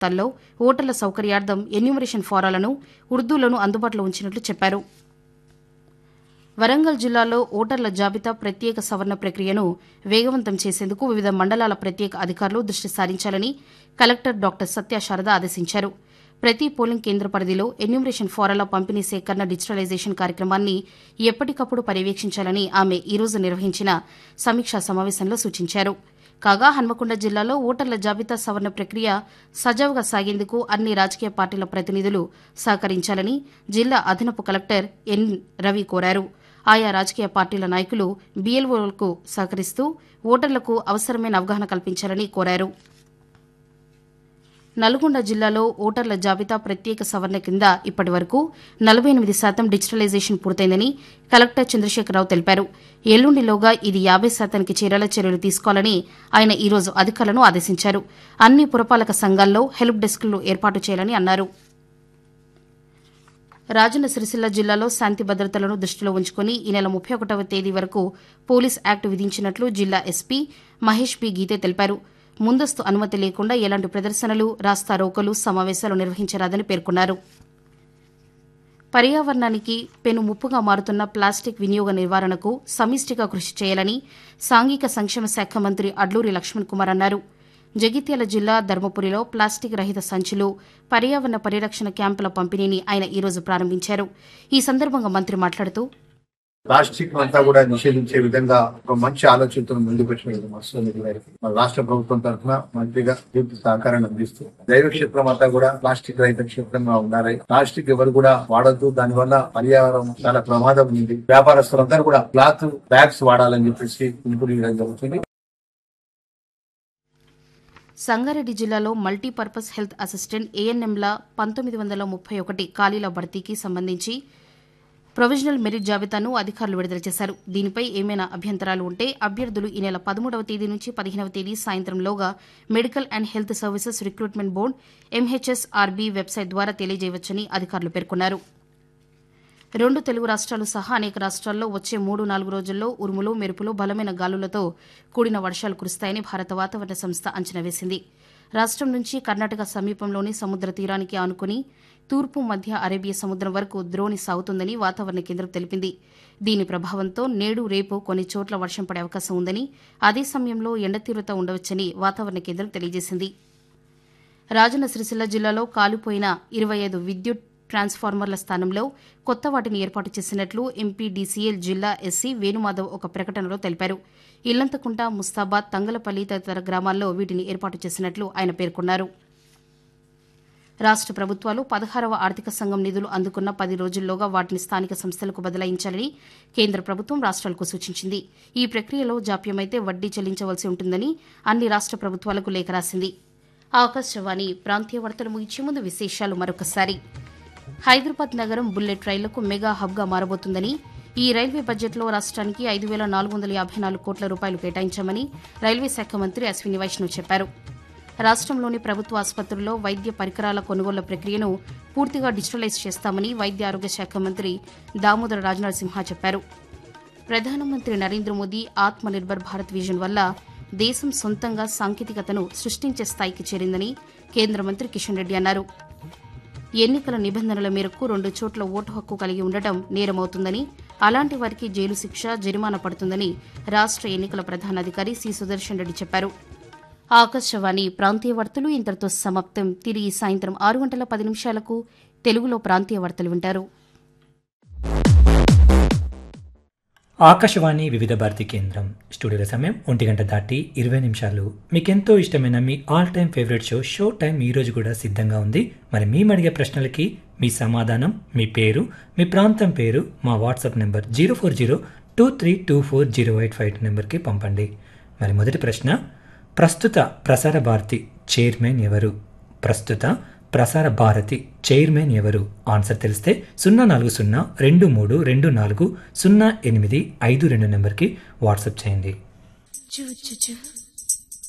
తల్లో ఓటర్ల సౌకర్యార్థం ఎన్యూమరేషన్ ఫారాలను ఉర్దూలను అందుబాటులో ఉంచినట్లు చెప్పారు వరంగల్ జిల్లాలో ఓటర్ల జాబితా ప్రత్యేక సవరణ ప్రక్రియను వేగవంతం చేసేందుకు వివిధ మండలాల ప్రత్యేక అధికారులు దృష్టి సారించాలని కలెక్టర్ డాక్టర్ సత్య శారద ఆదేశించారు ప్రతి పోలింగ్ కేంద్ర పరిధిలో ఎన్యూమరేషన్ ఫారాల పంపిణీ సేకరణ డిజిటలైజేషన్ కార్యక్రమాన్ని ఎప్పటికప్పుడు పర్యవేక్షించాలని ఆమె ఈరోజు నిర్వహించిన సమీక్షా సమావేశంలో సూచించారు కాగా హన్మకొండ జిల్లాలో ఓటర్ల జాబితా సవరణ ప్రక్రియ సజావుగా సాగేందుకు అన్ని రాజకీయ పార్టీల ప్రతినిధులు సహకరించాలని జిల్లా అదనపు కలెక్టర్ ఎన్ రవి కోరారు ఆయా రాజకీయ పార్టీల నాయకులు బీఎల్ఓలకు సహకరిస్తూ ఓటర్లకు అవసరమైన అవగాహన కల్పించాలని కోరారు నల్గొండ జిల్లాలో ఓటర్ల జాబితా ప్రత్యేక సవరణ కింద ఇప్పటి వరకు నలభై ఎనిమిది శాతం డిజిటలైజేషన్ పూర్తయిందని కలెక్టర్ చంద్రశేఖరరావు తెలిపారు ఎల్లుండిలోగా ఇది యాబై శాతానికి చేరేలా చర్యలు తీసుకోవాలని ఆయన ఈరోజు అధికారులను ఆదేశించారు అన్ని పురపాలక సంఘాల్లో హెల్ప్ డెస్క్లు ఏర్పాటు చేయాలని అన్నారు రాజన్న సిరిసిల్ల జిల్లాలో శాంతి భద్రతలను దృష్టిలో ఉంచుకుని ఈ నెల ముప్పై ఒకటవ తేదీ వరకు పోలీస్ యాక్ట్ విధించినట్లు జిల్లా ఎస్పీ మహేష్ పి గీతే తెలిపారు ముందస్తు అనుమతి లేకుండా ఎలాంటి ప్రదర్శనలు రాస్తారోకలు సమావేశాలు నిర్వహించరాదని పేర్కొన్నారు పర్యావరణానికి పెను ముప్పుగా మారుతున్న ప్లాస్టిక్ వినియోగ నివారణకు సమిష్టిగా కృషి చేయాలని సాంఘిక సంక్షేమ శాఖ మంత్రి అడ్లూరి లక్ష్మణ్ కుమార్ అన్నారు జగిత్యాల జిల్లా ధర్మపురిలో ప్లాస్టిక్ రహిత సంచులు పర్యావరణ పరిరక్షణ క్యాంపుల పంపిణీని ఆయన ఈరోజు ప్రారంభించారు ఈ సందర్భంగా మంత్రి మాట్లాడుతూ ప్లాస్టిక్ అంతా కూడా నిషేధించే విధంగా ఒక మంచి ఆలోచనతో ముందుకు వచ్చిన వస్తుంది మన రాష్ట్ర ప్రభుత్వం తరఫున మంత్రిగా పూర్తి సహకారాన్ని అందిస్తూ దైవ క్షేత్రం అంతా కూడా ప్లాస్టిక్ రహిత క్షేత్రంగా ఉండాలి ప్లాస్టిక్ ఎవరు కూడా వాడద్దు దానివల్ల పర్యావరణం చాలా ప్రమాదం ఉంది వ్యాపారస్తులందరూ కూడా క్లాత్ బ్యాగ్స్ వాడాలని చెప్పేసి పిలుపుని ఇవ్వడం జరుగుతుంది సంగారెడ్డి జిల్లాలో మల్టీపర్పస్ హెల్త్ అసిస్టెంట్ ఏఎన్ఎంల పంతొమ్మిది వందల ముప్పై ఒకటి ఖాళీల భర్తీకి సంబంధించి ప్రొవిజనల్ మెరిట్ జాబితాను అధికారులు విడుదల చేశారు దీనిపై ఏమైనా అభ్యంతరాలు ఉంటే అభ్యర్థులు ఈ నెల పదమూడవ తేదీ నుంచి పదిహేనవ తేదీ సాయంత్రంలోగా medical and health services recruitment board MHSRB website ద్వారా తెలియజేయవచ్చని అధికారులు పేర్కొన్నారు రెండు తెలుగు రాష్ట్రాలు సహా అనేక రాష్ట్రాల్లో వచ్చే మూడు నాలుగు రోజుల్లో ఉరుములు మెరుపులు బలమైన గాలులతో కూడిన వర్షాలు కురుస్తాయని భారత వాతావరణ సంస్థ అంచనా వేసింది రాష్టం నుంచి కర్ణాటక సమీపంలోని సముద్ర తీరానికి ఆనుకుని తూర్పు మధ్య అరేబియా సముద్రం వరకు ద్రోణి సాగుతుందని వాతావరణ కేంద్రం తెలిపింది దీని ప్రభావంతో నేడు రేపు కొన్ని చోట్ల వర్షం పడే అవకాశం ఉందని అదే సమయంలో ఎండ తీవ్రత ఉండవచ్చని వాతావరణ కేంద్రం తెలియజేసింది రాజన్న సిరిసిల్ల జిల్లాలో కాలిపోయిన ఇరవై ఐదు విద్యుత్ ట్రాన్స్ఫార్మర్ల స్థానంలో కొత్త వాటిని ఏర్పాటు చేసినట్లు ఎంపీ డీసీఎల్ జిల్లా ఎస్సీ వేణుమాధవ్ ఒక ప్రకటనలో తెలిపారు ఇల్లంతకుంట ముస్తాబాద్ తంగలపల్లి తదితర గ్రామాల్లో వీటిని ఏర్పాటు చేసినట్లు ఆయన పేర్కొన్నారు రాష్ట ప్రభుత్వాలు పదహారవ ఆర్థిక సంఘం నిధులు అందుకున్న పది రోజుల్లోగా వాటిని స్థానిక సంస్థలకు బదలాయించాలని కేంద్ర ప్రభుత్వం రాష్ట్రాలకు సూచించింది ఈ ప్రక్రియలో జాప్యమైతే వడ్డీ చెల్లించవలసి ఉంటుందని అన్ని రాష్ట ప్రభుత్వాలకు లేఖ రాసింది ఆకాశవాణి ప్రాంతీయ వార్తలు ముగించే ముందు విశేషాలు మరొకసారి హైదరాబాద్ నగరం బుల్లెట్ రైళ్లకు మెగా హబ్గా మారబోతుందని ఈ రైల్వే బడ్జెట్లో రాష్ట్రానికి ఐదు వేల నాలుగు వందల యాభై నాలుగు కోట్ల రూపాయలు కేటాయించామని రైల్వే శాఖ మంత్రి అశ్విని వైష్ణవ్ చెప్పారు రాష్ట్రంలోని ప్రభుత్వ ఆసుపత్రుల్లో వైద్య పరికరాల కొనుగోళ్ల ప్రక్రియను పూర్తిగా డిజిటలైజ్ చేస్తామని వైద్య ఆరోగ్య శాఖ మంత్రి దామోదర రాజనరసింహ చెప్పారు ప్రధానమంత్రి నరేంద్ర మోదీ ఆత్మ నిర్భర్ భారత్ విజన్ వల్ల దేశం సొంతంగా సాంకేతికతను సృష్టించే స్థాయికి చేరిందని కేంద్ర మంత్రి కిషన్ రెడ్డి అన్నారు ఎన్నికల నిబంధనల మేరకు రెండు చోట్ల ఓటు హక్కు కలిగి ఉండటం నేరమవుతుందని అలాంటి వారికి జైలు శిక్ష జరిమానా పడుతుందని రాష్ట్ర ఎన్నికల ప్రధానాధికారి సి సుదర్శన్ రెడ్డి చెప్పారు ఆకాశవాణి ప్రాంతీయ వార్తలు ఇంతటితో సమాప్తం తిరిగి సాయంత్రం ఆరు గంటల పది నిమిషాలకు తెలుగులో ప్రాంతీయ వార్తలు వింటారు ఆకాశవాణి వివిధ భారతి కేంద్రం స్టూడియోల సమయం ఒంటి గంట దాటి ఇరవై నిమిషాలు మీకెంతో ఇష్టమైన మీ all time favourite show show time ఈ రోజు కూడా సిద్ధంగా ఉంది మరి మేము అడిగే ప్రశ్నలకి మీ సమాధానం మీ పేరు మీ ప్రాంతం పేరు మా WhatsApp number zero four zero two three two four zero eight five నెంబర్కి పంపండి మరి మొదటి ప్రశ్న ప్రస్తుత ప్రసార భారతి చైర్మన్ ఎవరు ప్రస్తుత ప్రసార భారతి చైర్మన్ ఎవరు ఆన్సర్ తెలిస్తే సున్నా నాలుగు సున్నా రెండు మూడు రెండు నాలుగు సున్నా ఎనిమిది ఐదు రెండు నెంబర్కి వాట్సాప్ చేయండి చూ చూ చూ